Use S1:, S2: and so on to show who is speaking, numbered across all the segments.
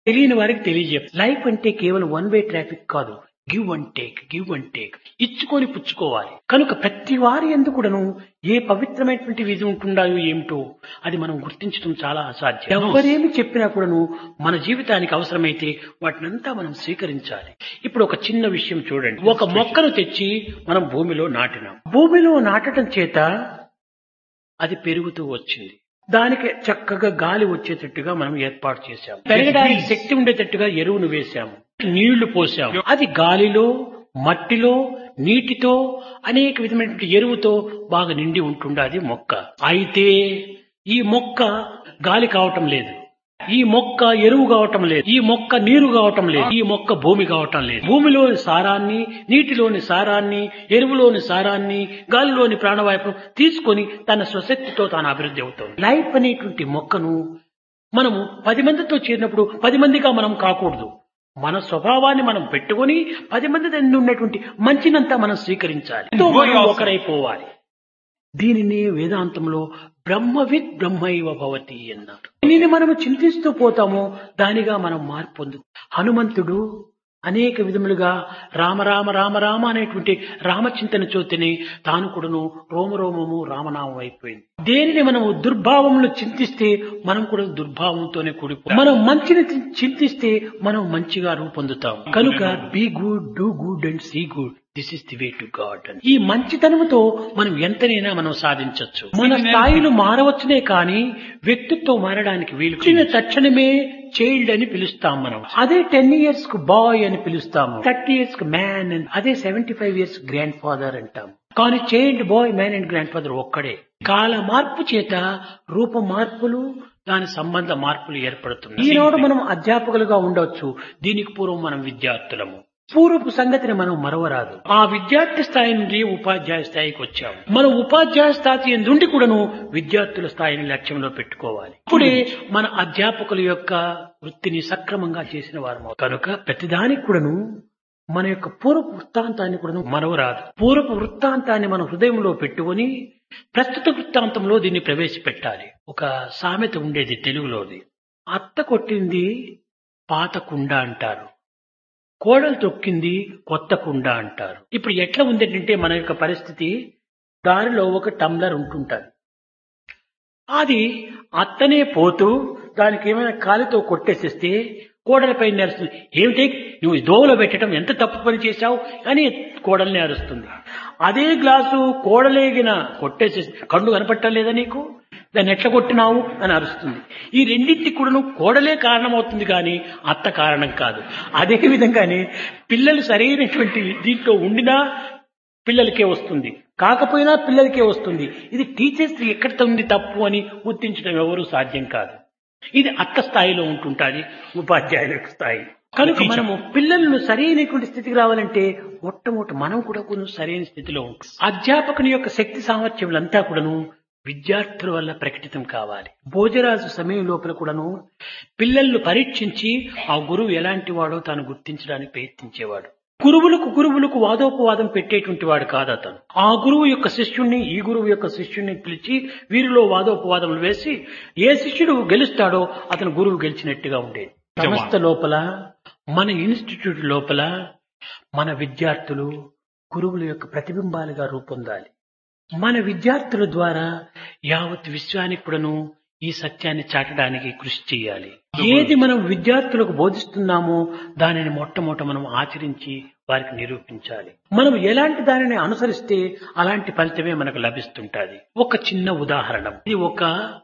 S1: తెలియని వారికి తెలియజేయ లైఫ్ అంటే కేవలం వన్ వే ట్రాఫిక్ కాదు give and take give and take ఇచ్చుకొని పుచ్చుకోవాలి కనుక ప్రతి వారి ఎందుకుడను ఏ పవిత్రమైనటువంటి విధి ఉంటుండాయో ఏమిటో అది మనం గుర్తించడం చాలా అసాధ్యం ఎవరేమి చెప్పినా కూడాను మన జీవితానికి అవసరమైతే వాటినంతా మనం స్వీకరించాలి ఇప్పుడు ఒక చిన్న విషయం చూడండి ఒక మొక్కను తెచ్చి మనం భూమిలో నాటినాం భూమిలో నాటడం చేత అది పెరుగుతూ వచ్చింది దానికి చక్కగా గాలి వచ్చేటట్టుగా మనం ఏర్పాటు చేశాము పెరగడానికి శక్తి ఉండేటట్టుగా ఎరువును వేశాము నీళ్లు పోసాము అది గాలిలో మట్టిలో నీటితో అనేక విధమైనటువంటి ఎరువుతో బాగా నిండి ఉంటుండది మొక్క అయితే ఈ మొక్క గాలి కావటం లేదు ఈ మొక్క ఎరువు కావటం లేదు ఈ మొక్క నీరు కావటం లేదు ఈ మొక్క భూమి కావటం లేదు భూమిలోని సారాన్ని నీటిలోని సారాన్ని ఎరువులోని సారాన్ని గాలిలోని ప్రాణవాయువు తీసుకొని తన స్వశక్తితో తాను అభివృద్ధి అవుతుంది లైఫ్ అనేటువంటి మొక్కను మనము పది మందితో చేరినప్పుడు పది మందిగా మనం కాకూడదు మన స్వభావాన్ని మనం పెట్టుకొని పది మంది దగ్గర ఉన్నటువంటి మంచినంతా మనం స్వీకరించాలి ఎంతో మనం ఒకరైపోవాలి దీనిని వేదాంతంలో బ్రహ్మవిత్ బ్రహ్మైవ భవతి అన్నారు దీనిని మనము చింతిస్తూ పోతామో దానిగా మనం మార్పు పొందు హనుమంతుడు అనేక విధములుగా రామ రామ రామ రామ అనేటువంటి రామచింతన చోతిని తాను కూడాను రోమరోమము రామనామం అయిపోయింది దేనిని మనము దుర్భావంలో చింతిస్తే మనం కూడా దుర్భావంతోనే కూడిపో మనం మంచిని చింతిస్తే మనం మంచిగా రూపొందుతాం కనుక be good do good and see good this is the way to God అని ఈ మంచితనముతో మనం ఎంతనైనా మనం సాధించవచ్చు మన స్థాయిలు మారవచ్చునే కానీ వ్యక్తిత్వం మారడానికి వీలు చిన్న తక్షణమే చైల్డ్ అని పిలుస్తాం మనం అదే టెన్ ఇయర్స్ కు బాయ్ అని పిలుస్తాము థర్టీ ఇయర్స్ కు మ్యాన్ అని అదే seventy five years grandfather అంటాం కానీ child boy man and grandfather ఒక్కడే కాల మార్పు చేత రూప మార్పులు దాని సంబంధ మార్పులు ఏర్పడుతున్నాయి ఈనాడు మనం అధ్యాపకులుగా ఉండొచ్చు దీనికి పూర్వం మనం విద్యార్థులము పూర్వపు సంగతిని మనం మరవరాదు ఆ విద్యార్థి స్థాయి నుండి ఉపాధ్యాయ స్థాయికి వచ్చాము మనం ఉపాధ్యాయ స్థాయి నుండి కూడాను విద్యార్థుల స్థాయిని లక్ష్యంలో పెట్టుకోవాలి ఇప్పుడే మన అధ్యాపకుల యొక్క వృత్తిని సక్రమంగా చేసిన వారు కనుక ప్రతిదానికి కూడాను మన యొక్క పూర్వపు వృత్తాంతాన్ని కూడా మరవరాదు పూర్వపు వృత్తాంతాన్ని మన హృదయంలో పెట్టుకొని ప్రస్తుత వృత్తాంతంలో దీన్ని ప్రవేశపెట్టాలి ఒక సామెత ఉండేది తెలుగులోది అత్త కొట్టింది పాత కుండ అంటారు కోడలు తొక్కింది కొత్త కుండ అంటారు ఇప్పుడు ఎట్లా ఉందంటే మన యొక్క పరిస్థితి దారిలో ఒక టంబ్లర్ ఉంటుంటది అది అత్తనే పోతూ దానికి ఏమైనా కాలితో కొట్టేసేస్తే కోడలపై నేరుస్తుంది ఏమిటి నువ్వు దోవలో పెట్టడం ఎంత తప్పు పని చేశావు అని కోడల్ని అరుస్తుంది అదే గ్లాసు కోడలేగిన కొట్టేసేసి కళ్ళు కనపట్టలేదా నీకు దాన్ని ఎట్లా కొట్టినావు అని అరుస్తుంది ఈ రెండింటికి కూడా కోడలే కారణమవుతుంది కానీ అత్త కారణం కాదు అదే విధంగానే పిల్లలు సరైనటువంటి దీంట్లో ఉండినా పిల్లలకే వస్తుంది కాకపోయినా పిల్లలకే వస్తుంది ఇది టీచర్స్ ఎక్కడ ఉంది తప్పు అని గుర్తించడం ఎవరు సాధ్యం కాదు ఇది అత్త స్థాయిలో ఉంటుంటుంది ఉపాధ్యాయుల స్థాయి కనుక మనము పిల్లలను సరైనటువంటి స్థితికి రావాలంటే మొట్టమొదటి మనం కూడా కొంచెం సరైన స్థితిలో ఉంటాం అధ్యాపకుని యొక్క శక్తి సామర్థ్యములంతా కూడాను విద్యార్థుల వల్ల ప్రకటితం కావాలి భోజరాజు సమయం లోపల కూడాను పిల్లలను పరీక్షించి ఆ గురువు ఎలాంటి వాడో తాను గుర్తించడానికి ప్రయత్నించేవాడు గురువులకు గురువులకు వాదోపవాదం పెట్టేటువంటి వాడు కాదు అతను ఆ గురువు యొక్క శిష్యుణ్ణి ఈ గురువు యొక్క శిష్యుణ్ణి పిలిచి వీరిలో వాదోపవాదములు వేసి ఏ శిష్యుడు గెలుస్తాడో అతను గురువు గెలిచినట్టుగా ఉండేది సంస్థ లోపల మన ఇన్స్టిట్యూట్ లోపల మన విద్యార్థులు గురువుల యొక్క ప్రతిబింబాలుగా రూపొందాలి మన విద్యార్థుల ద్వారా యావత్ విశ్వానికి కూడాను ఈ సత్యాన్ని చాటడానికి కృషి చేయాలి ఏది మనం విద్యార్థులకు బోధిస్తున్నామో దానిని మొట్టమొదట మనం ఆచరించి వారికి నిరూపించాలి మనం ఎలాంటి దానిని అనుసరిస్తే అలాంటి ఫలితమే మనకు లభిస్తుంటది ఒక చిన్న ఉదాహరణ ఇది ఒక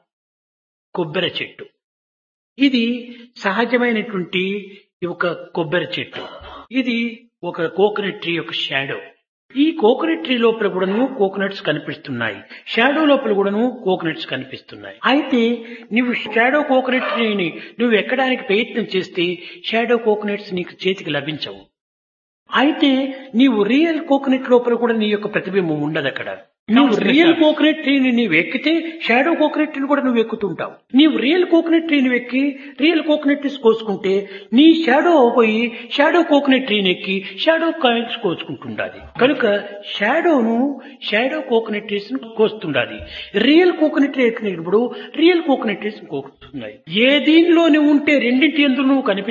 S1: కొబ్బరి చెట్టు ఇది సహజమైనటువంటి ఒక కొబ్బరి చెట్టు ఇది ఒక కోకోనట్ ట్రీ యొక్క షాడో ఈ కోకోనట్ ట్రీ లోపల కూడాను కోకోనట్స్ కనిపిస్తున్నాయి షాడో లోపల కూడాను కోకోనట్స్ కనిపిస్తున్నాయి అయితే నువ్వు షాడో కోకోనట్ ట్రీని నువ్వు ఎక్కడానికి ప్రయత్నం చేస్తే షాడో కోకోనట్స్ నీకు చేతికి లభించవు అయితే నీవు రియల్ కోకోనట్ లోపల కూడా నీ యొక్క ప్రతిబింబం ఉండదు అక్కడ నువ్వు రియల్ కోకోనట్ ట్రీని నీవు ఎక్కితే షాడో కోకోనట్ ట్రీని కూడా నువ్వు ఎక్కుతుంటావు నీవు రియల్ కోకోనట్ ట్రీని ఎక్కి రియల్ కోకోనట్ ట్రీస్ కోసుకుంటే నీ షాడో పోయి షాడో కోకోనట్ ట్రీని ఎక్కి షాడో కాయిన్స్ కోసుకుంటుండాలి కనుక షాడోను షాడో కోకోనట్ ట్రీస్ కోస్తుండాలి రియల్ కోకోనట్ ట్రీ ఎక్కినప్పుడు రియల్ కోకోనట్ ట్రీస్ కోస్తున్నాయి ఏ దీనిలోనే ఉంటే రెండింటి ఎందుకు నువ్వు కనిపి